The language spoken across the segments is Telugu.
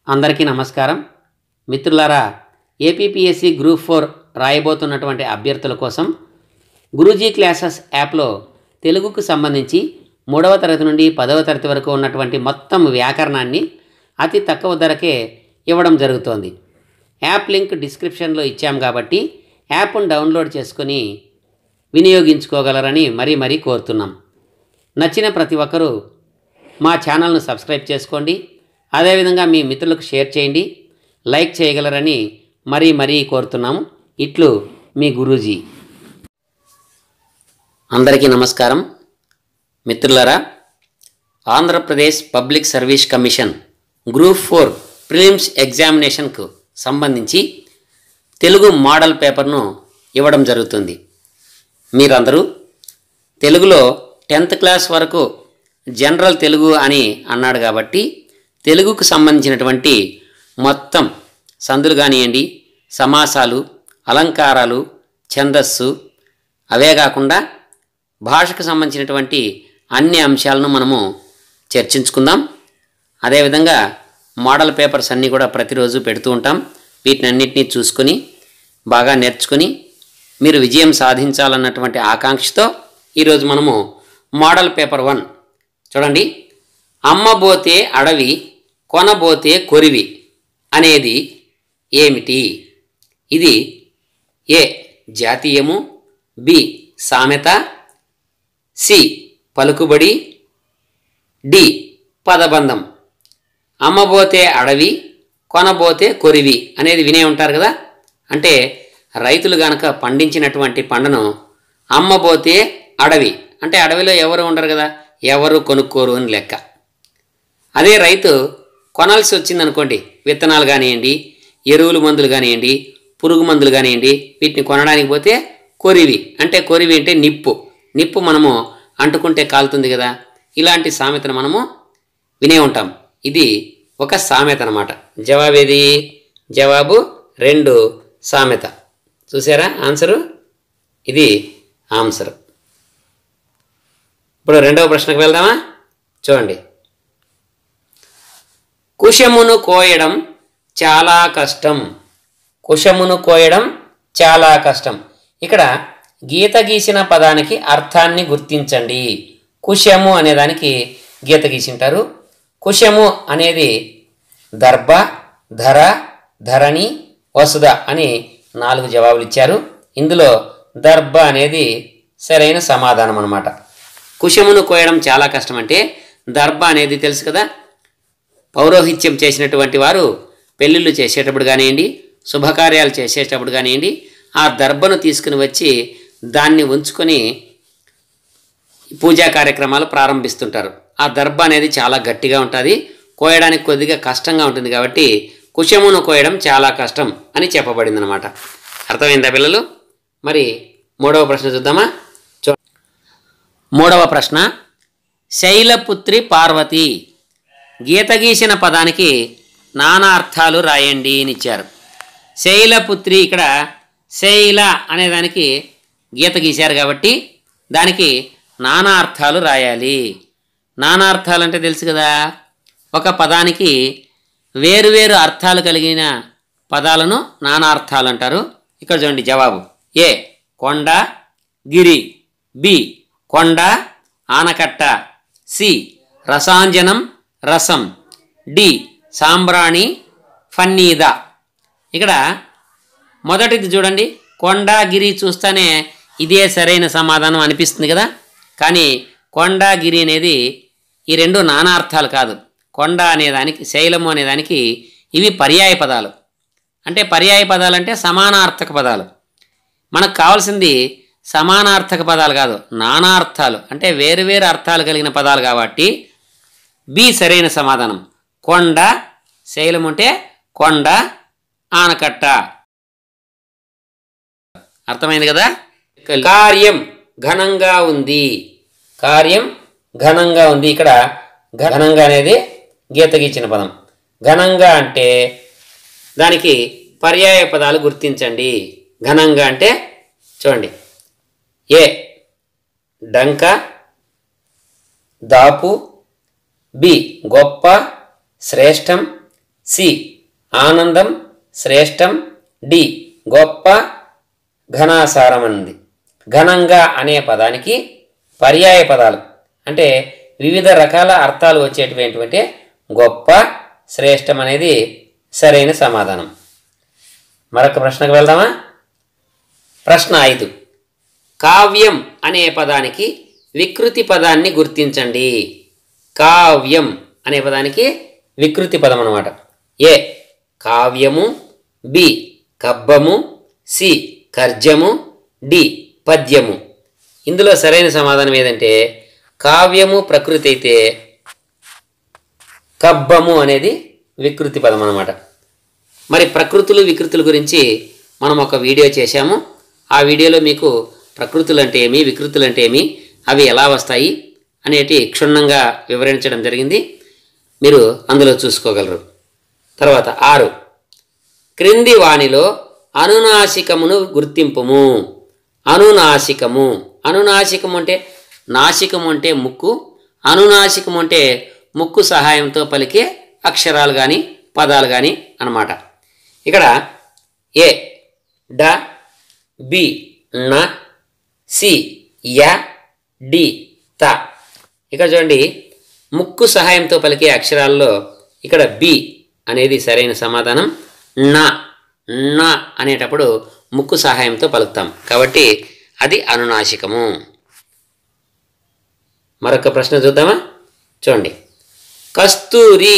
అందరికీ నమస్కారం మిత్రులారా ఏపీపీఎస్సి గ్రూప్ ఫోర్ రాయబోతున్నటువంటి అభ్యర్థుల కోసం గురూజీ క్లాసెస్ యాప్లో తెలుగుకు సంబంధించి మూడవ తరగతి నుండి పదవ తరగతి వరకు ఉన్నటువంటి మొత్తం వ్యాకరణాన్ని అతి తక్కువ ధరకే ఇవ్వడం జరుగుతోంది యాప్ లింక్ డిస్క్రిప్షన్లో ఇచ్చాం కాబట్టి యాప్ను డౌన్లోడ్ చేసుకొని వినియోగించుకోగలరని మరీ మరీ కోరుతున్నాం నచ్చిన ప్రతి ఒక్కరూ మా ఛానల్ను సబ్స్క్రైబ్ చేసుకోండి అదేవిధంగా మీ మిత్రులకు షేర్ చేయండి లైక్ చేయగలరని మరీ మరీ కోరుతున్నాము ఇట్లు మీ గురూజీ అందరికీ నమస్కారం మిత్రులారా Andhra Pradesh public service commission group four prelims ఎగ్జామినేషన్కు సంబంధించి తెలుగు మోడల్ పేపర్ను ఇవ్వడం జరుగుతుంది మీరందరూ తెలుగులో టెన్త్ క్లాస్ వరకు జనరల్ తెలుగు అని అన్నాడు కాబట్టి తెలుగుకు సంబంధించినటువంటి మొత్తం సందులు కానివ్వండి సమాసాలు అలంకారాలు ఛందస్సు అవే కాకుండా భాషకు సంబంధించినటువంటి అన్ని అంశాలను మనము చర్చించుకుందాం అదేవిధంగా మోడల్ పేపర్స్ అన్నీ కూడా ప్రతిరోజు పెడుతూ ఉంటాం వీటిని అన్నింటినీ చూసుకొని బాగా నేర్చుకుని మీరు విజయం సాధించాలన్నటువంటి ఆకాంక్షతో ఈరోజు మనము మోడల్ పేపర్ వన్ చూడండి అమ్మబోతే అడవి కొనబోతే కొరివి అనేది ఏమిటి ఇది ఏ జాతీయము బి సామెత సి పలుకుబడి డి పదబంధం అమ్మబోతే అడవి కొనబోతే కొరివి అనేది వినే ఉంటారు కదా అంటే రైతులు గనక పండించినటువంటి పంటను అమ్మబోతే అడవి అంటే అడవిలో ఎవరు ఉండరు కదా ఎవరు కొనుక్కోరు అని లెక్క అదే రైతు కొనాల్సి వచ్చిందనుకోండి విత్తనాలు కానివ్వండి ఎరువులు మందులు కానివ్వండి పురుగు మందులు కానివ్వండి వీటిని కొనడానికి పోతే కొరివి అంటే కొరివి అంటే నిప్పు నిప్పు మనము అంటుకుంటే కాలుతుంది కదా ఇలాంటి సామెతను మనము వినే ఉంటాం ఇది ఒక సామెత అనమాట జవాబేది జవాబు రెండు సామెత చూసారా ఆన్సరు ఇది ఆన్సర్ ఇప్పుడు రెండవ ప్రశ్నకు వెళ్దామా చూడండి కుశమును కోయడం చాలా కష్టం కుశమును కోయడం చాలా కష్టం ఇక్కడ గీత గీసిన పదానికి అర్థాన్ని గుర్తించండి కుశము అనేదానికి గీత గీసింటారు కుశము అనేది దర్భ ధర ధరణి వసుధ అని నాలుగు జవాబులు ఇచ్చారు ఇందులో దర్భ అనేది సరైన సమాధానం అనమాట కుశమును కోయడం చాలా కష్టం అంటే దర్భ అనేది తెలుసు కదా పౌరోహిత్యం చేసినటువంటి వారు పెళ్ళిళ్ళు చేసేటప్పుడు కానివ్వండి శుభకార్యాలు చేసేటప్పుడు కానివ్వండి ఆ దర్భను తీసుకుని వచ్చి దాన్ని ఉంచుకొని పూజా కార్యక్రమాలు ప్రారంభిస్తుంటారు ఆ దర్భ అనేది చాలా గట్టిగా ఉంటుంది కోయడానికి కొద్దిగా కష్టంగా ఉంటుంది కాబట్టి కుశమును కోయడం చాలా కష్టం అని చెప్పబడింది అనమాట అర్థమైందా పిల్లలు మరి మూడవ ప్రశ్న చూద్దామా చూ మూడవ ప్రశ్న శైలపుత్రి పార్వతి గీత గీసిన పదానికి నానా అర్థాలు రాయండి అని ఇచ్చారు శైలపుత్రి ఇక్కడ శైల అనేదానికి గీత గీశారు కాబట్టి దానికి నానా అర్థాలు రాయాలి నానా అర్థాలు అంటే తెలుసు కదా ఒక పదానికి వేరువేరు అర్థాలు కలిగిన పదాలను నానా అర్థాలు అంటారు ఇక్కడ చూడండి జవాబు ఏ కొండ గిరి బి కొండ ఆనకట్ట సి రసాంజనం రసం డి సాంబ్రాణి ఫన్నీద ఇక్కడ మొదటిది చూడండి కొండ గిరి చూస్తేనే ఇదే సరైన సమాధానం అనిపిస్తుంది కదా కానీ కొండ గిరి అనేది ఈ రెండు నానార్థాలు కాదు కొండ అనేదానికి శైలము అనేదానికి ఇవి పర్యాయ పదాలు అంటే పర్యాయ పదాలు అంటే సమానార్థక పదాలు మనకు కావాల్సింది సమానార్థక పదాలు కాదు నానార్థాలు అంటే వేరువేరు అర్థాలు కలిగిన పదాలు కాబట్టి బి సరైన సమాధానం కొండ శైలం అంటే కొండ ఆనకట్ట అర్థమైంది కదా కార్యం ఘనంగా ఉంది కార్యం ఘనంగా ఉంది ఇక్కడ ఘనంగా అనేది గీత గీచిన పదం ఘనంగా అంటే దానికి పర్యాయ పదాలు గుర్తించండి ఘనంగా అంటే చూడండి ఏ డంక దాపు బి గొప్ప శ్రేష్టం సి ఆనందం శ్రేష్టం డి గొప్ప ఘనాసారం అన్నది ఘనంగా అనే పదానికి పర్యాయ పదాలు అంటే వివిధ రకాల అర్థాలు వచ్చేటువంటివంటే గొప్ప శ్రేష్టం అనేది సరైన సమాధానం మరొక ప్రశ్నకు వెళ్దామా ప్రశ్న ఐదు కావ్యం అనే పదానికి వికృతి పదాన్ని గుర్తించండి కావ్యం అనే పదానికి వికృతి పదం అన్నమాట ఏ కావ్యము బి కబ్బము సి కర్జము డి పద్యము ఇందులో సరైన సమాధానం ఏదంటే కావ్యము ప్రకృతి అయితే కబ్బము అనేది వికృతి పదం అన్నమాట మరి ప్రకృతులు వికృతుల గురించి మనం ఒక వీడియో చేశాము ఆ వీడియోలో మీకు ప్రకృతులు అంటే ఏమి వికృతులు అంటే ఏమి అవి ఎలా వస్తాయి అనేటి క్షుణ్ణంగా వివరించడం జరిగింది మీరు అందులో చూసుకోగలరు తర్వాత ఆరు క్రింది వాణిలో అనునాసికమును గుర్తింపుము అనునాసికము అనునాసికము అంటే నాసికము అంటే ముక్కు అనునాసికము అంటే ముక్కు సహాయంతో పలికే అక్షరాలు కానీ పదాలు కానీ అన్నమాట ఇక్కడ ఏ డ బి న సి య డి త ఇక్కడ చూడండి ముక్కు సహాయంతో పలికే అక్షరాల్లో ఇక్కడ బి అనేది సరైన సమాధానం నా నా అనేటప్పుడు ముక్కు సహాయంతో పలుకుతాం కాబట్టి అది అనునాసికము మరొక ప్రశ్న చూద్దామా చూడండి కస్తూరి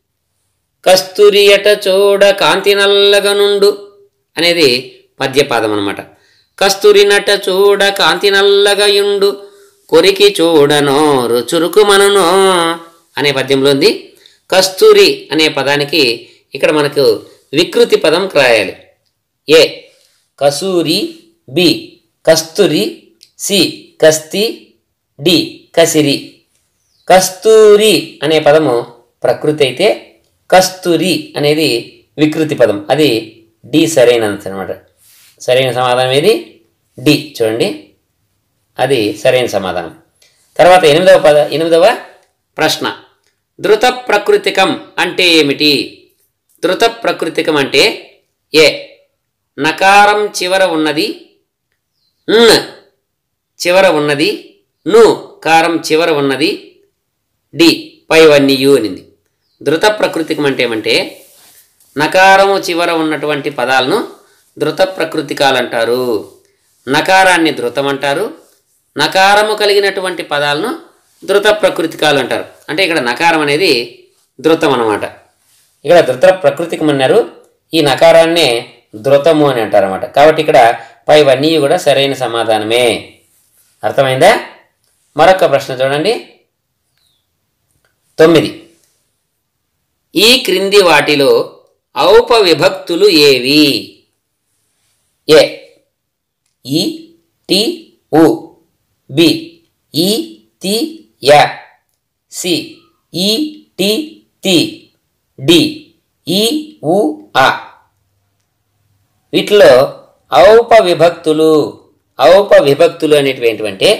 కస్తూరి అట చూడ కాంతి నల్లగనుండు అనేది పద్యపాదం అనమాట కస్తూరి నట చూడ కాంతి నల్లగయుండు కొరికి చూడనో రుచురుకు మననో అనే పద్యంలో ఉంది కస్తూరి అనే పదానికి ఇక్కడ మనకు వికృతి పదం రాయాలి ఏ కసూరి బి కస్తూరి సి కస్తి డి కసిరి కస్తూరి అనే పదము ప్రకృతి అయితే కస్తూరి అనేది వికృతి పదం అది డి సరైనది అనమాట సరైన సమాధానం ఏది డి చూడండి అది సరైన సమాధానం తర్వాత ఎనిమిదవ పద ఎనిమిదవ ప్రశ్న ధృత ప్రకృతికం అంటే ఏమిటి ధృత ప్రకృతికం అంటే ఏ నకారం చివర ఉన్నది న్ చివర ఉన్నది ను కారం చివర ఉన్నది డి పైవన్నీ యు అనింది ధృత ప్రకృతికం అంటే ఏమంటే నకారము చివర ఉన్నటువంటి పదాలను ధృత ప్రకృతికాలు అంటారు నకారాన్ని ధృతం అంటారు నకారము కలిగినటువంటి పదాలను ధృత ప్రకృతికాలు అంటారు అంటే ఇక్కడ నకారం అనేది ధృతం అన్నమాట ఇక్కడ ధృత ప్రకృతికం అన్నారు ఈ నకారాన్నే ధృతము అని అంటారు అనమాట కాబట్టి ఇక్కడ పైవన్నీ కూడా సరైన సమాధానమే అర్థమైందా మరొక ప్రశ్న చూడండి తొమ్మిది ఈ క్రింది వాటిలో ఔపవిభక్తులు ఏవి ఏ ఈ టి ఉ బి ఈ తి య సి ఈ టి తి డి ఈ ఉ ఆ వీటిలో ఔపవిభక్తులు ఔపవిభక్తులు అనేటివి ఏంటంటే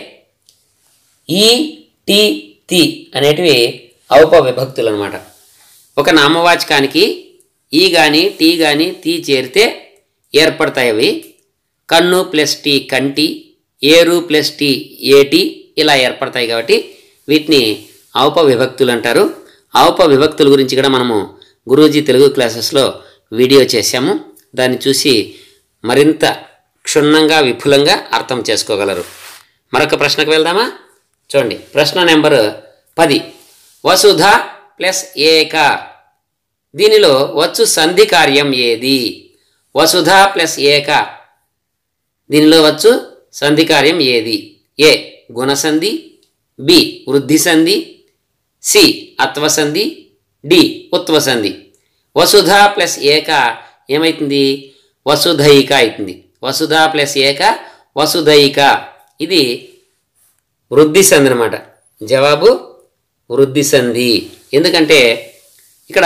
ఈ టి తి అనేటివి ఔపవిభక్తులు అనమాట ఒక నామవాచకానికి ఈ కానీ టీ కానీ టీ చేరితే ఏర్పడతాయి అవి కన్ను ప్లస్ టీ కంటి ఏరు ప్లస్ టీ ఏటి ఇలా ఏర్పడతాయి కాబట్టి వీటిని ఔపవిభక్తులు అంటారు ఔపవిభక్తుల గురించి కూడా మనము గురూజీ తెలుగు క్లాసెస్లో వీడియో చేశాము దాన్ని చూసి మరింత క్షుణ్ణంగా విపులంగా అర్థం చేసుకోగలరు మరొక ప్రశ్నకు వెళ్దామా చూడండి ప్రశ్న నెంబర్ పది వసుధ ప్లస్ ఏక దీనిలో వచ్చు సంధి కార్యం ఏది వసుధ ప్లస్ ఏక దీనిలో వచ్చు సంధి కార్యం ఏది ఏ గుణసంధి బి వృద్ధి సంధి సి అత్వసంధి డి ఉత్వసంధి వసుధ ప్లస్ ఏక ఏమవుతుంది వసుధైక అవుతుంది వసుధ ప్లస్ ఏక వసుధైక ఇది వృద్ధి సంధి అనమాట జవాబు వృద్ధి సంధి ఎందుకంటే ఇక్కడ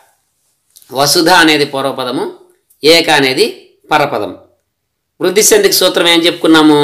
వసుధ అనేది పూర్వపదము ఏక అనేది పరపదం వృద్ధి సంధికి సూత్రం ఏం చెప్పుకున్నాము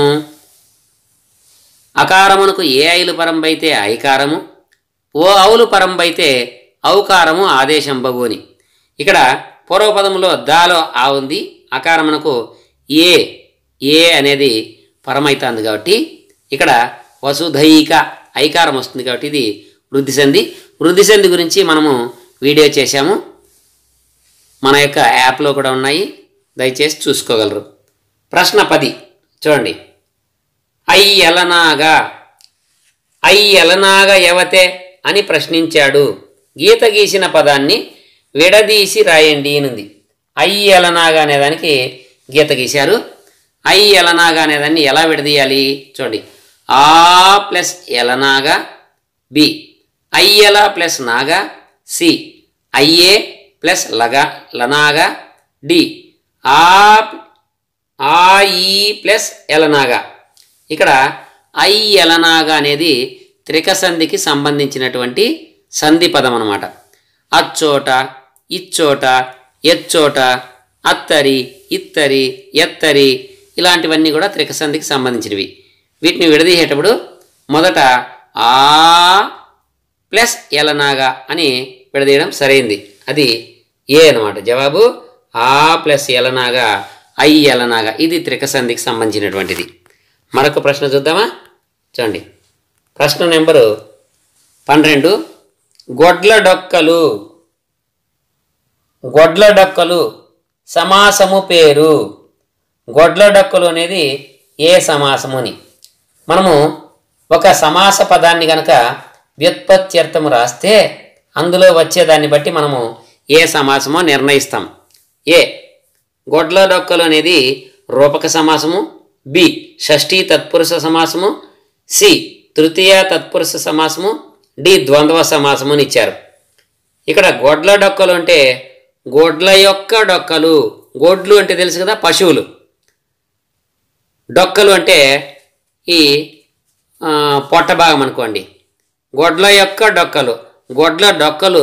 అకారమునకు ఏ ఐలు పరంబైతే ఐకారము ఓ అవులు పరంబైతే ఔకారము ఆదేశం బగుని ఇక్కడ పూర్వపదంలో దాలో ఆ ఉంది అకారమునకు ఏ ఏ అనేది పరమైతుంది కాబట్టి ఇక్కడ వసుధైక ఐకారం వస్తుంది కాబట్టి ఇది వృద్ధి సంధి వృద్ధి సంధి గురించి మనము వీడియో చేశాము మన యొక్క యాప్లో కూడా ఉన్నాయి దయచేసి చూసుకోగలరు ప్రశ్న పది చూడండి ఐ ఎలనాగా ఐ ఎలనాగా ఎవతే అని ప్రశ్నించాడు గీత గీసిన పదాన్ని విడదీసి రాయండి అనుంది ఐ ఎలనాగా అనేదానికి గీత గీశారు ఐ ఎలనాగా అనేదాన్ని ఎలా విడదీయాలి చూడండి ఆ ప్లస్ ఎలనాగా బి ఐఎల ప్లస్ నాగా సి ఐఏ ప్లస్ లగా లనాగా డి ఆ ఆ ఈ ప్లస్ ఎలనాగా ఇక్కడ ఐ ఎలనాగా అనేది త్రికసంధికి సంబంధించినటువంటి సంధి పదం అనమాట అచ్చోట ఇచ్చోట ఎచ్చోట అత్తరి ఇత్తరి ఎత్తరి ఇలాంటివన్నీ కూడా త్రికసంధికి సంబంధించినవి వీటిని విడదీసేటప్పుడు మొదట ఆ ప్లస్ ఎలనాగా అని విడదీయడం సరైంది అది ఏ అనమాట జవాబు ఆ ప్లస్ ఎలనాగా ఐ ఎలనాగా ఇది త్రికసంధికి సంబంధించినటువంటిది మరొక ప్రశ్న చూద్దామా చూడండి ప్రశ్న నెంబరు పన్నెండు గొడ్ల డొక్కలు గొడ్ల డొక్కలు సమాసము పేరు గొడ్ల డొక్కలు అనేది ఏ సమాసము అని మనము ఒక సమాస పదాన్ని గనక వ్యుత్పత్త్యర్థము రాస్తే అందులో వచ్చేదాన్ని బట్టి మనము ఏ సమాసమో నిర్ణయిస్తాం ఏ గొడ్ల డొక్కలు అనేది రూపక సమాసము బి షష్ఠీ తత్పురుష సమాసము సి తృతీయ తత్పురుష సమాసము డి ద్వంద్వ సమాసము అని ఇచ్చారు ఇక్కడ గొడ్ల డొక్కలు అంటే గొడ్ల యొక్క డొక్కలు గొడ్లు అంటే తెలుసు కదా పశువులు డొక్కలు అంటే ఈ ఆ, పొట్ట భాగం అనుకోండి గొడ్ల యొక్క డొక్కలు గొడ్ల డొక్కలు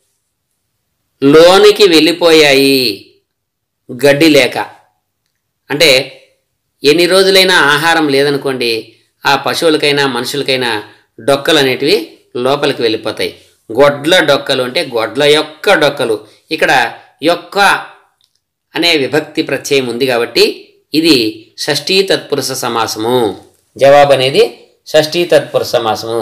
లోనికి వెళ్ళిపోయాయి గడ్డి లేక అంటే ఎన్ని రోజులైనా ఆహారం లేదనుకోండి ఆ పశువులకైనా మనుషులకైనా డొక్కలు అనేటివి లోపలికి వెళ్ళిపోతాయి గొడ్ల డొక్కలు అంటే గొడ్ల యొక్క డొక్కలు ఇక్కడ యొక్క అనే విభక్తి ప్రత్యయం ఉంది కాబట్టి ఇది షష్ఠీ తత్పురుష సమాసము జవాబు అనేది షష్ఠీ తత్పురుష సమాసము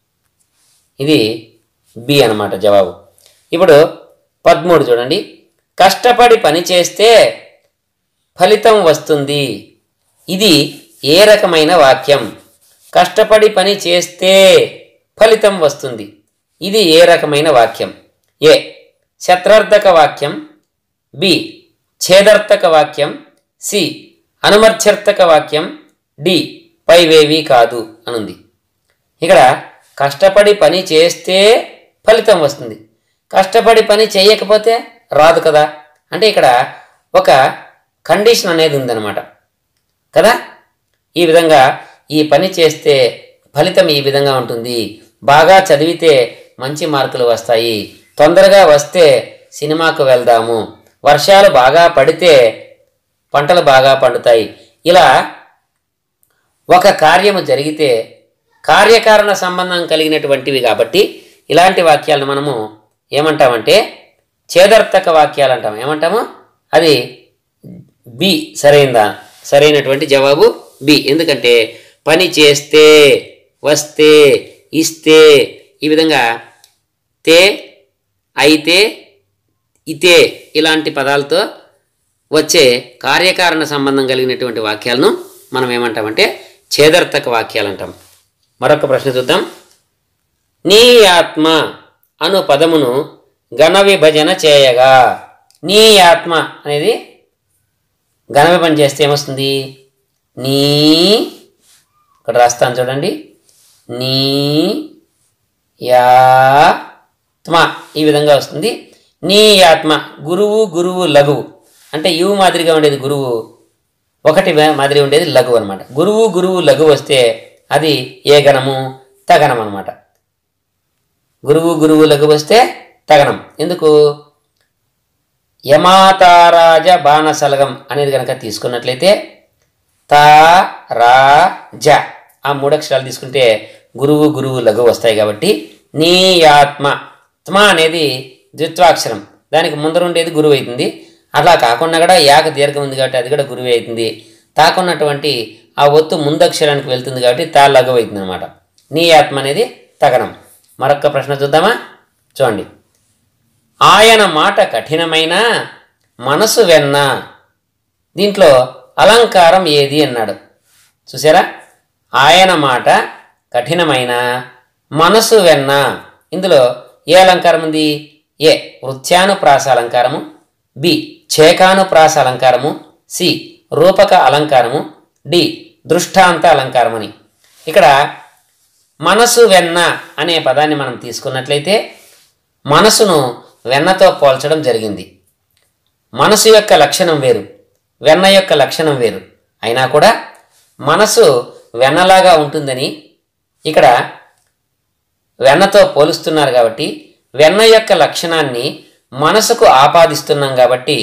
ఇది బి అన్నమాట జవాబు ఇప్పుడు పదమూడు చూడండి కష్టపడి పని చేస్తే ఫలితం వస్తుంది ఇది ఏ రకమైన వాక్యం కష్టపడి పని చేస్తే ఫలితం వస్తుంది ఇది ఏ రకమైన వాక్యం ఏ శత్రార్థక వాక్యం బి ఛేదర్థక వాక్యం సి అనుమర్థ్యర్థక వాక్యం డి పైవేవి కాదు అనుంది ఇక్కడ కష్టపడి పని చేస్తే ఫలితం వస్తుంది కష్టపడి పని చేయకపోతే రాదు కదా అంటే ఇక్కడ ఒక కండిషన్ అనేది ఉందన్నమాట కదా ఈ విధంగా ఈ పని చేస్తే ఫలితం ఈ విధంగా ఉంటుంది బాగా చదివితే మంచి మార్కులు వస్తాయి తొందరగా వస్తే సినిమాకు వెళ్దాము వర్షాలు బాగా పడితే పంటలు బాగా పండుతాయి ఇలా ఒక కార్యము జరిగితే కార్యకారణ సంబంధం కలిగినటువంటివి కాబట్టి ఇలాంటి వాక్యాలను మనము ఏమంటామంటే ఛేదర్థక వాక్యాలు అంటాం ఏమంటాము అది బి సరైందా సరైనటువంటి జవాబు బి ఎందుకంటే పని చేస్తే వస్తే ఇస్తే ఈ విధంగా తే అయితే ఇతే ఇలాంటి పదాలతో వచ్చే కార్యకారణ సంబంధం కలిగినటువంటి వాక్యాలను మనం ఏమంటామంటే ఛేదర్థక వాక్యాలు అంటాం మరొక ప్రశ్న చూద్దాం నీ ఆత్మ అను పదమును ఘన విభజన చేయగా నీ ఆత్మ అనేది ఘన విభజన చేస్తే ఏమొస్తుంది నీ ఇక్కడ రాస్తాను చూడండి నీ యాత్మ ఈ విధంగా వస్తుంది నీ ఆత్మ గురువు గురువు లఘువు అంటే యు మాదిరిగా ఉండేది గురువు ఒకటి వే- మాదిరి ఉండేది లఘువు అనమాట గురువు గురువు లఘువు వస్తే అది ఏ గణము తగనం అనమాట గురువు గురువు లఘువు వస్తే తగనం ఎందుకు యమాతారాజ బాణసలగం అనేది కనుక తీసుకున్నట్లయితే తా రా జ ఆ మూడు అక్షరాలు తీసుకుంటే గురువు గురువు లఘు వస్తాయి కాబట్టి నీ ఆత్మ త్మ అనేది ద్విత్వాక్షరం దానికి ముందర ఉండేది గురువు అవుతుంది అట్లా కాకుండా కూడా యాక దీర్ఘం ఉంది కాబట్టి అది కూడా గురువు అవుతుంది తాకున్నటువంటి ఆ ఒత్తు ముందక్షరానికి వెళ్తుంది కాబట్టి తా లఘువు అవుతుంది అనమాట నీ ఆత్మ అనేది తగనం మరొక ప్రశ్న చూద్దామా చూడండి ఆయన మాట కఠినమైన మనసు వెన్న దీంట్లో అలంకారం ఏది అన్నాడు చూసారా ఆయన మాట కఠినమైన మనసు వెన్న ఇందులో ఏ అలంకారం ఉంది ఏ వృత్యానుప్రాస అలంకారము బి చేకానుప్రాస అలంకారము సి రూపక అలంకారము డి దృష్టాంత అలంకారమని ఇక్కడ మనసు వెన్న అనే పదాన్ని మనం తీసుకున్నట్లయితే మనసును వెన్నతో పోల్చడం జరిగింది మనసు యొక్క లక్షణం వేరు వెన్న యొక్క లక్షణం వేరు అయినా కూడా మనసు వెన్నలాగా ఉంటుందని ఇక్కడ వెన్నతో పోలుస్తున్నారు కాబట్టి వెన్న యొక్క లక్షణాన్ని మనసుకు ఆపాదిస్తున్నాం కాబట్టి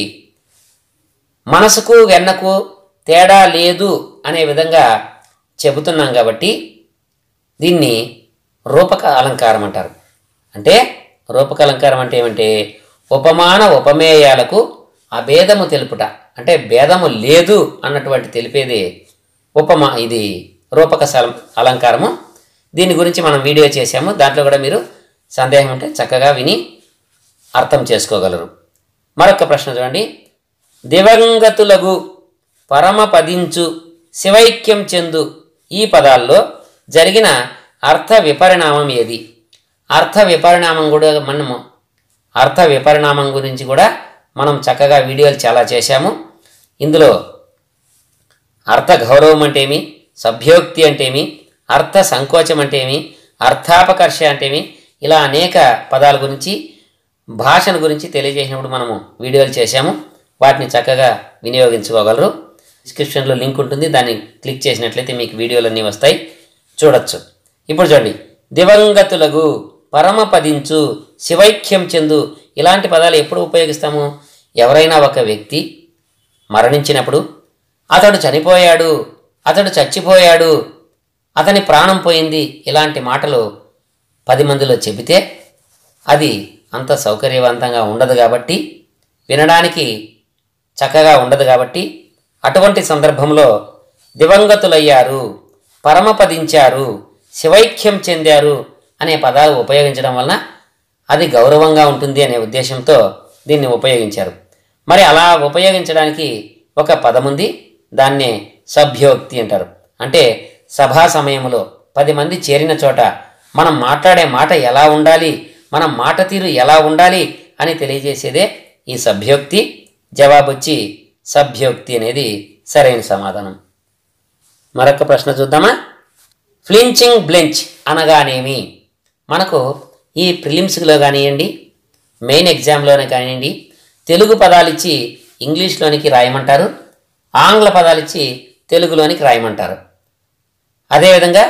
మనసుకు వెన్నకు తేడా లేదు అనే విధంగా చెబుతున్నాం కాబట్టి దీన్ని రూపక అలంకారం అంటారు అంటే రూపక అలంకారం అంటే ఏమంటే ఉపమాన ఉపమేయాలకు అభేదము తెలుపుట అంటే భేదము లేదు అన్నటువంటి తెలిపేది ఉపమా ఇది రూపక సల- అలంకారము దీని గురించి మనం వీడియో చేశాము దాంట్లో కూడా మీరు సందేహం ఉంటే చక్కగా విని అర్థం చేసుకోగలరు మరొక ప్రశ్న చూడండి దివంగతులగు పరమపదించు శివైక్యం చెందు ఈ పదాల్లో జరిగిన అర్థ విపరిణామం ఏది అర్థ విపరిణామం కూడా మనము అర్థ విపరిణామం గురించి కూడా మనం చక్కగా వీడియోలు చాలా చేశాము ఇందులో అర్థ గౌరవం అంటేమి సభ్యోక్తి అంటేమి అర్థ సంకోచం అంటేమి అర్థాపకర్ష అంటేమి ఇలా అనేక పదాల గురించి భాషను గురించి తెలియజేసినప్పుడు మనము వీడియోలు చేశాము వాటిని చక్కగా వినియోగించుకోగలరు డిస్క్రిప్షన్లో లింక్ ఉంటుంది దాన్ని క్లిక్ చేసినట్లయితే మీకు వీడియోలన్నీ వస్తాయి చూడొచ్చు ఇప్పుడు చూడండి దివంగతులకు పరమపదించు శివైక్యం చెందు ఇలాంటి పదాలు ఎప్పుడు ఉపయోగిస్తాము ఎవరైనా ఒక వ్యక్తి మరణించినప్పుడు అతడు చనిపోయాడు అతడు చచ్చిపోయాడు అతని ప్రాణం పోయింది ఇలాంటి మాటలు పది మందిలో చెబితే అది అంత సౌకర్యవంతంగా ఉండదు కాబట్టి వినడానికి చక్కగా ఉండదు కాబట్టి అటువంటి సందర్భంలో దివంగతులయ్యారు పరమపదించారు శివైక్యం చెందారు అనే పదాలు ఉపయోగించడం వలన అది గౌరవంగా ఉంటుంది అనే ఉద్దేశంతో దీన్ని ఉపయోగించారు మరి అలా ఉపయోగించడానికి ఒక పదం ఉంది దాన్నే సభ్యోక్తి అంటారు అంటే సభా సమయంలో పది మంది చేరిన చోట మనం మాట్లాడే మాట ఎలా ఉండాలి మన మాట తీరు ఎలా ఉండాలి అని తెలియజేసేదే ఈ సభ్యోక్తి జవాబు వచ్చి సభ్యోక్తి అనేది సరైన సమాధానం మరొక ప్రశ్న చూద్దామా ఫ్లించింగ్ బ్లెంచ్ అనగానేమి మనకు ఈ ప్రిలిమ్స్లో కానివ్వండి మెయిన్ ఎగ్జామ్లోనే కానివ్వండి తెలుగు పదాలు ఇచ్చి ఇంగ్లీష్లోనికి రాయమంటారు ఆంగ్ల పదాలు ఇచ్చి తెలుగులోనికి రాయమంటారు అదేవిధంగా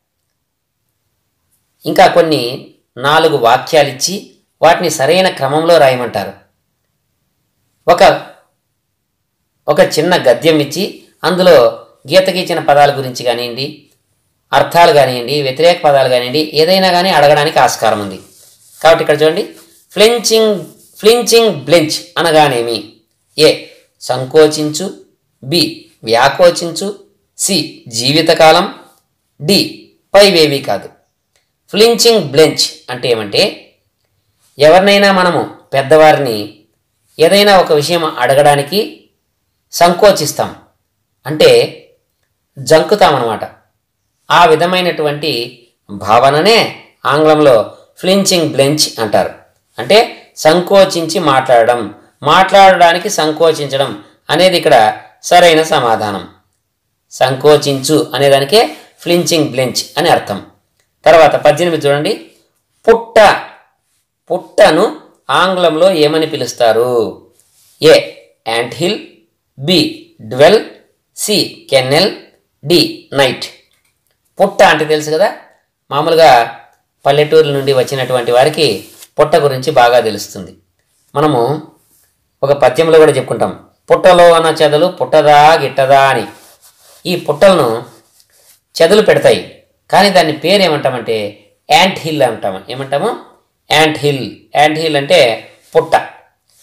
ఇంకా కొన్ని నాలుగు వాక్యాలు ఇచ్చి వాటిని సరైన క్రమంలో రాయమంటారు ఒక ఒక చిన్న గద్యం ఇచ్చి అందులో గీత గీచిన పదాల గురించి కానివ్వండి అర్థాలు కానివ్వండి వ్యతిరేక పదాలు కానివ్వండి ఏదైనా కానీ అడగడానికి ఆస్కారం ఉంది కాబట్టి ఇక్కడ చూడండి ఫ్లించింగ్ ఫ్లించింగ్ బ్లెంచ్ అనగానేమి ఏ సంకోచించు బి వ్యాకోచించు సి జీవితకాలం డి పైవేవి కాదు ఫ్లించింగ్ బ్లెంచ్ అంటే ఏమంటే ఎవరినైనా మనము పెద్దవారిని ఏదైనా ఒక విషయం అడగడానికి సంకోచిస్తాం అంటే జంకుతామన్నమాట ఆ విధమైనటువంటి భావననే ఆంగ్లంలో ఫ్లించింగ్ బ్లెంచ్ అంటారు అంటే సంకోచించి మాట్లాడడం మాట్లాడడానికి సంకోచించడం అనేది ఇక్కడ సరైన సమాధానం సంకోచించు అనేదానికే ఫ్లించింగ్ బ్లెంచ్ అని అర్థం తర్వాత పద్దెనిమిది చూడండి పుట్ట పుట్టను ఆంగ్లంలో ఏమని పిలుస్తారు A ant hill B dwell C kennel D night పుట్ట అంటే తెలుసు కదా మామూలుగా పల్లెటూరు నుండి వచ్చినటువంటి వారికి పుట్ట గురించి బాగా తెలుస్తుంది మనము ఒక పద్యంలో కూడా చెప్పుకుంటాం పుట్టలో అన్న చెదలు పుట్టదా గిట్టదా అని ఈ పుట్టలను చెదలు పెడతాయి కానీ దాని పేరు ఏమంటామంటే యాంట్ హిల్ అంటాము ఏమంటాము యాంట్ హిల్ యాంట్ హిల్ అంటే పుట్ట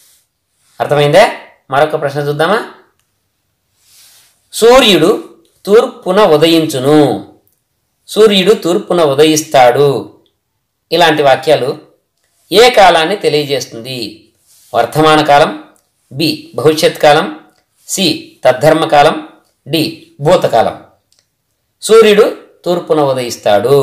అర్థమైందా మరొక ప్రశ్న చూద్దామా సూర్యుడు తూర్పున ఉదయించును సూర్యుడు తూర్పున ఉదయిస్తాడు ఇలాంటి వాక్యాలు ఏ కాలాన్ని తెలియజేస్తుంది వర్తమాన కాలం బి భవిష్యత్ కాలం సి తద్ధర్మ కాలం డి భూతకాలం సూర్యుడు తూర్పున ఉదయిస్తాడు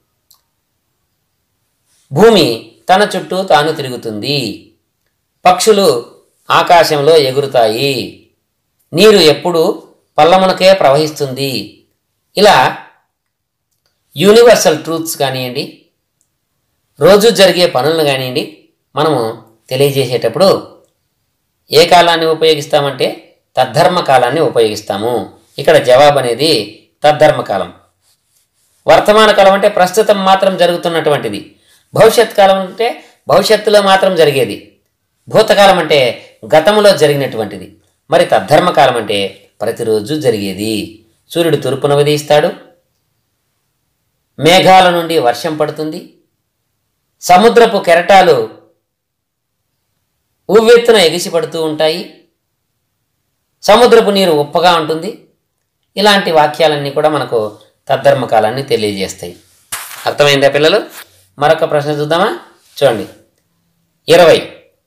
భూమి తన చుట్టూ తాను తిరుగుతుంది పక్షులు ఆకాశంలో ఎగురుతాయి నీరు ఎప్పుడు పల్లమునకే ప్రవహిస్తుంది ఇలా యూనివర్సల్ ట్రూత్స్ కానివ్వండి రోజు జరిగే పనులను కానివ్వండి మనము తెలియజేసేటప్పుడు ఏ కాలాన్ని ఉపయోగిస్తామంటే తద్ధర్మ కాలాన్ని ఉపయోగిస్తాము ఇక్కడ జవాబు అనేది తద్ధర్మ కాలం వర్తమాన కాలం అంటే ప్రస్తుతం మాత్రం జరుగుతున్నటువంటిది భవిష్యత్ కాలం అంటే భవిష్యత్తులో మాత్రం జరిగేది భూతకాలం అంటే గతంలో జరిగినటువంటిది మరి తద్ధర్మ కాలం అంటే ప్రతిరోజు జరిగేది సూర్యుడు తూర్పున ఉదయిస్తాడు మేఘాల నుండి వర్షం పడుతుంది సముద్రపు కెరటాలు ఉవ్వెత్తున ఎగిసి పడుతూ ఉంటాయి సముద్రపు నీరు ఉప్పగా ఉంటుంది ఇలాంటి వాక్యాలన్నీ కూడా మనకు తద్ధర్మ కాలాన్ని తెలియజేస్తాయి అర్థమైందా పిల్లలు మరొక ప్రశ్న చూద్దామా చూడండి ఇరవై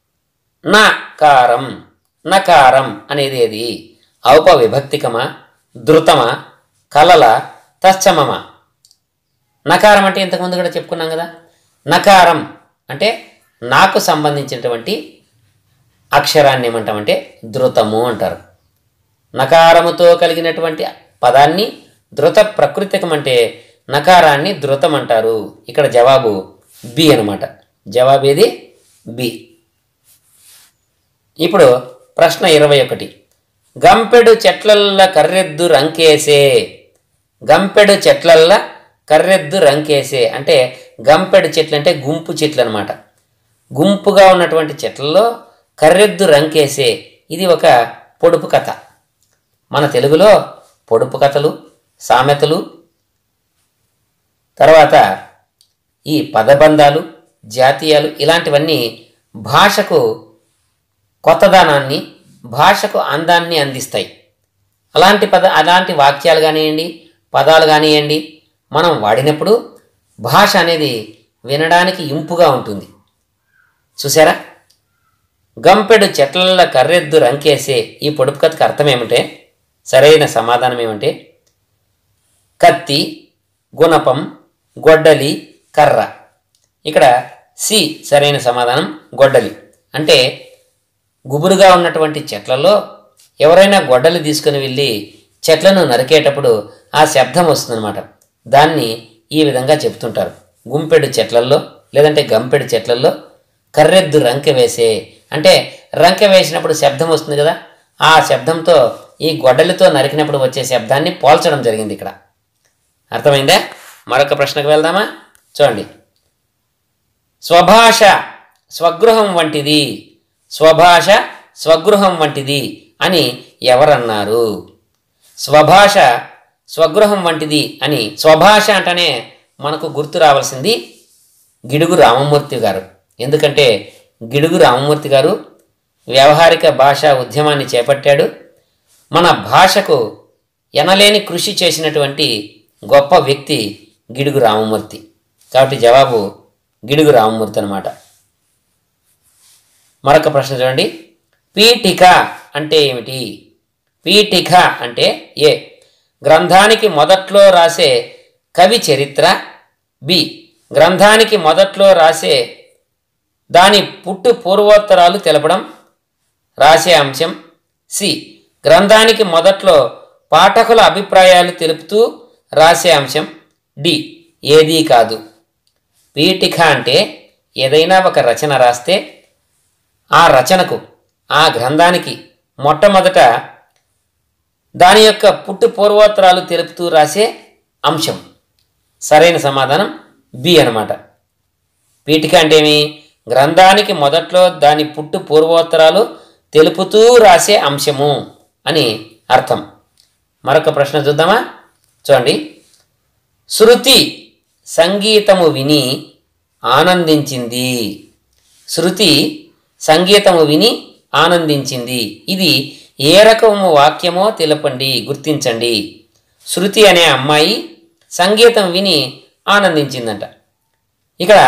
నకారం నకారం అనేది ఏది ఔపవిభక్తికమా ధృతమా కలల తచ్చమమా నకారం అంటే ఇంతకుముందు కూడా చెప్పుకున్నాం కదా నకారం అంటే నాకు సంబంధించినటువంటి అక్షరాన్ని ఏమంటామంటే ధృతము అంటారు నకారముతో కలిగినటువంటి పదాన్ని ధృత ప్రకృతికం అంటే నకారాన్ని ధృతం అంటారు ఇక్కడ జవాబు బి అనమాట జవాబు ఏది బి ఇప్పుడు ప్రశ్న ఇరవై ఒకటి గంపెడు చెట్లల్ల కర్రెద్దు రంకేసే గంపెడు చెట్లల్ల కర్రెద్దు రంకేసే అంటే గంపెడు చెట్లు అంటే గుంపు చెట్లు అనమాట గుంపుగా ఉన్నటువంటి చెట్లలో కర్రెద్దు రంకేసే ఇది ఒక పొడుపు కథ మన తెలుగులో పొడుపు కథలు సామెతలు తర్వాత ఈ పదబంధాలు జాతీయాలు ఇలాంటివన్నీ భాషకు కొత్తదనాన్ని భాషకు అందాన్ని అందిస్తాయి అలాంటి పద అలాంటి వాక్యాలు కానివ్వండి పదాలు కానివ్వండి మనం వాడినప్పుడు భాష అనేది వినడానికి ఇంపుగా ఉంటుంది చూసారా గంపెడు చెట్లల్ల కర్రెద్దు రంకేసే ఈ పొడుపు కథకు అర్థం ఏమిటే సరైన సమాధానం ఏమంటే కత్తి గుణపం గొడ్డలి కర్ర ఇక్కడ సి సరైన సమాధానం గొడ్డలి అంటే గుబురుగా ఉన్నటువంటి చెట్లలో ఎవరైనా గొడ్డలి తీసుకుని వెళ్ళి చెట్లను నరికేటప్పుడు ఆ శబ్దం వస్తుందన్నమాట దాన్ని ఈ విధంగా చెప్తుంటారు గుంపెడు చెట్లల్లో లేదంటే గంపెడు చెట్లల్లో కర్రెద్దు రంకె వేసే అంటే రంకె వేసినప్పుడు శబ్దం వస్తుంది కదా ఆ శబ్దంతో ఈ గొడ్డలితో నరికినప్పుడు వచ్చే శబ్దాన్ని పోల్చడం జరిగింది ఇక్కడ అర్థమైందా మరొక ప్రశ్నకు వెళ్దామా చూడండి స్వభాష స్వగృహం వంటిది స్వభాష స్వగృహం వంటిది అని ఎవరన్నారు స్వభాష స్వగృహం వంటిది అని స్వభాష అంటేనే మనకు గుర్తు రావాల్సింది గిడుగు రామమూర్తి గారు ఎందుకంటే గిడుగు రామమూర్తి గారు వ్యవహారిక భాషా ఉద్యమాన్ని చేపట్టాడు మన భాషకు ఎనలేని కృషి చేసినటువంటి గొప్ప వ్యక్తి గిడుగు రామమూర్తి కాబట్టి జవాబు గిడుగు రామమూర్తి అనమాట మరొక ప్రశ్న చూడండి పీఠిక అంటే ఏమిటి పీఠిక అంటే ఏ గ్రంథానికి మొదట్లో రాసే కవి చరిత్ర బి గ్రంథానికి మొదట్లో రాసే దాని పుట్టు పూర్వోత్తరాలు తెలపడం రాసే అంశం సి గ్రంథానికి మొదట్లో పాఠకుల అభిప్రాయాలు తెలుపుతూ రాసే అంశం డి ఏదీ కాదు పీఠిక అంటే ఏదైనా ఒక రచన రాస్తే ఆ రచనకు ఆ గ్రంథానికి మొట్టమొదట దాని యొక్క పుట్టు పూర్వోత్తరాలు తెలుపుతూ రాసే అంశం సరైన సమాధానం బి అనమాట పీఠిక అంటే ఏమి గ్రంథానికి మొదట్లో దాని పుట్టు పూర్వోత్తరాలు తెలుపుతూ రాసే అంశము అని అర్థం మరొక ప్రశ్న చూద్దామా చూడండి శృతి సంగీతము విని ఆనందించింది శృతి సంగీతము విని ఆనందించింది ఇది ఏ రకము వాక్యమో తెలపండి గుర్తించండి శృతి అనే అమ్మాయి సంగీతం విని ఆనందించిందంట ఇక్కడ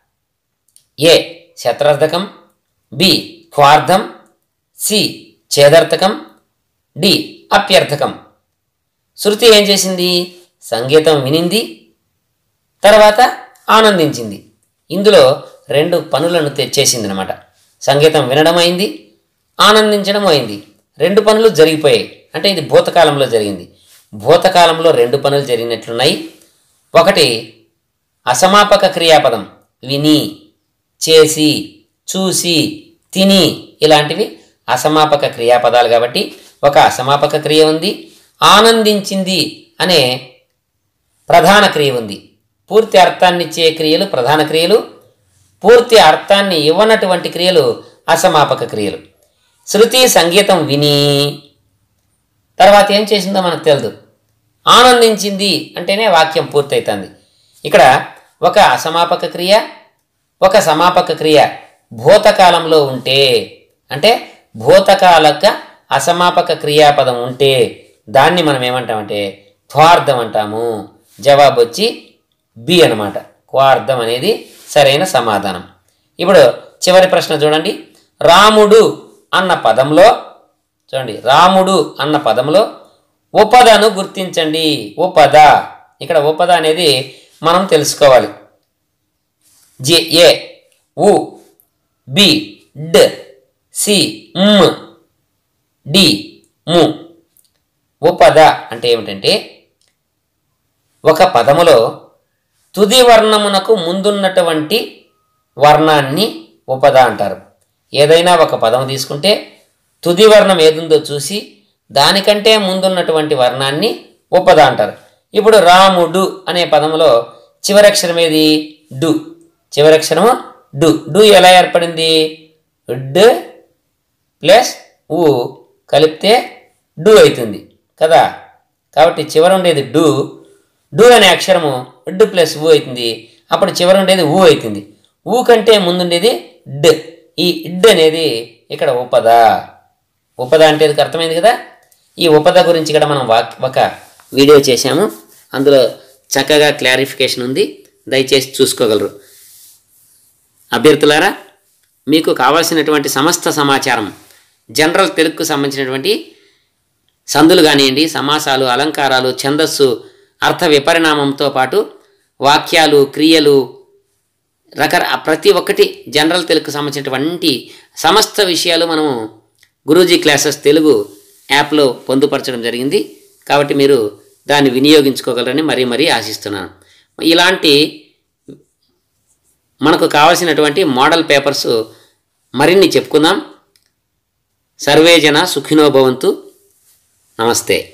ఏ శత్రార్థకం బి క్వార్థం సి ఛేదర్థకం డి అప్యర్థకం శృతి ఏం చేసింది సంగీతం వినింది తర్వాత ఆనందించింది ఇందులో రెండు పనులను తెచ్చేసింది అనమాట సంగీతం వినడం అయింది ఆనందించడం అయింది రెండు పనులు జరిగిపోయాయి అంటే ఇది భూతకాలంలో జరిగింది భూతకాలంలో రెండు పనులు జరిగినట్లున్నాయి ఒకటి అసమాపక క్రియాపదం విని చేసి చూసి తిని ఇలాంటివి అసమాపక క్రియాపదాలు కాబట్టి ఒక అసమాపక క్రియ ఉంది ఆనందించింది అనే ప్రధాన క్రియ ఉంది పూర్తి అర్థాన్ని ఇచ్చే క్రియలు ప్రధాన క్రియలు పూర్తి అర్థాన్ని ఇవ్వనటువంటి క్రియలు అసమాపక క్రియలు శృతి సంగీతం విని తర్వాత ఏం చేసిందో మనకు తెలియదు ఆనందించింది అంటేనే వాక్యం పూర్తవుతుంది ఇక్కడ ఒక అసమాపక క్రియ ఒక సమాపక క్రియ భూతకాలంలో ఉంటే అంటే భూతకాలక అసమాపక క్రియాపదం ఉంటే దాన్ని మనం ఏమంటామంటే త్వార్థం అంటాము జవాబు వచ్చి బి అనమాట క్వార్థం అనేది సరైన సమాధానం ఇప్పుడు చివరి ప్రశ్న చూడండి రాముడు అన్న పదంలో చూడండి రాముడు అన్న పదంలో ఉపదను గుర్తించండి ఉపద ఇక్కడ ఉపద అనేది మనం తెలుసుకోవాలి జే ఏ ఉ బి డ్ సి మ్ డి ము ఉపద అంటే ఏమిటంటే ఒక పదములో తుది వర్ణమునకు ముందున్నటువంటి వర్ణాన్ని ఉపద అంటారు ఏదైనా ఒక పదం తీసుకుంటే తుది వర్ణం ఏదుందో చూసి దానికంటే ముందున్నటువంటి వర్ణాన్ని ఉపద అంటారు ఇప్పుడు రాముడు అనే పదములో చివరక్షరం ఏది డు చివరక్షరము డు డు ఎలా ఏర్పడింది డ్ ప్లస్ ఊ కలిపితే డు అవుతుంది కదా కాబట్టి చివర ఉండేది డు డు అనే అక్షరము డ్ ప్లస్ ఊ అవుతుంది అప్పుడు చివర ఉండేది ఊ అవుతుంది ఊ కంటే ముందుండేది డ్ ఈ ఇడ్ అనేది ఇక్కడ ఉపద ఉపద అంటే ఇది అర్థమైంది కదా ఈ ఉపద గురించి కూడా మనం వాక్ ఒక వీడియో చేశాము అందులో చక్కగా క్లారిఫికేషన్ ఉంది దయచేసి చూసుకోగలరు అభ్యర్థులారా మీకు కావాల్సినటువంటి సమస్త సమాచారం జనరల్ తెలుగుకు సంబంధించినటువంటి సందులు కానివ్వండి సమాసాలు అలంకారాలు ఛందస్సు అర్థ విపరిణామంతో పాటు వాక్యాలు క్రియలు రక ప్రతి ఒక్కటి జనరల్ తెలుగుకు సంబంధించినటువంటి సమస్త విషయాలు మనము గురూజీ క్లాసెస్ తెలుగు యాప్లో పొందుపరచడం జరిగింది కాబట్టి మీరు దాన్ని వినియోగించుకోగలరని మరీ మరీ ఆశిస్తున్నాను ఇలాంటి మనకు కావాల్సినటువంటి మోడల్ పేపర్స్ మరిన్ని చెప్పుకుందాం సర్వే జన సుఖినో భవంతు నమస్తే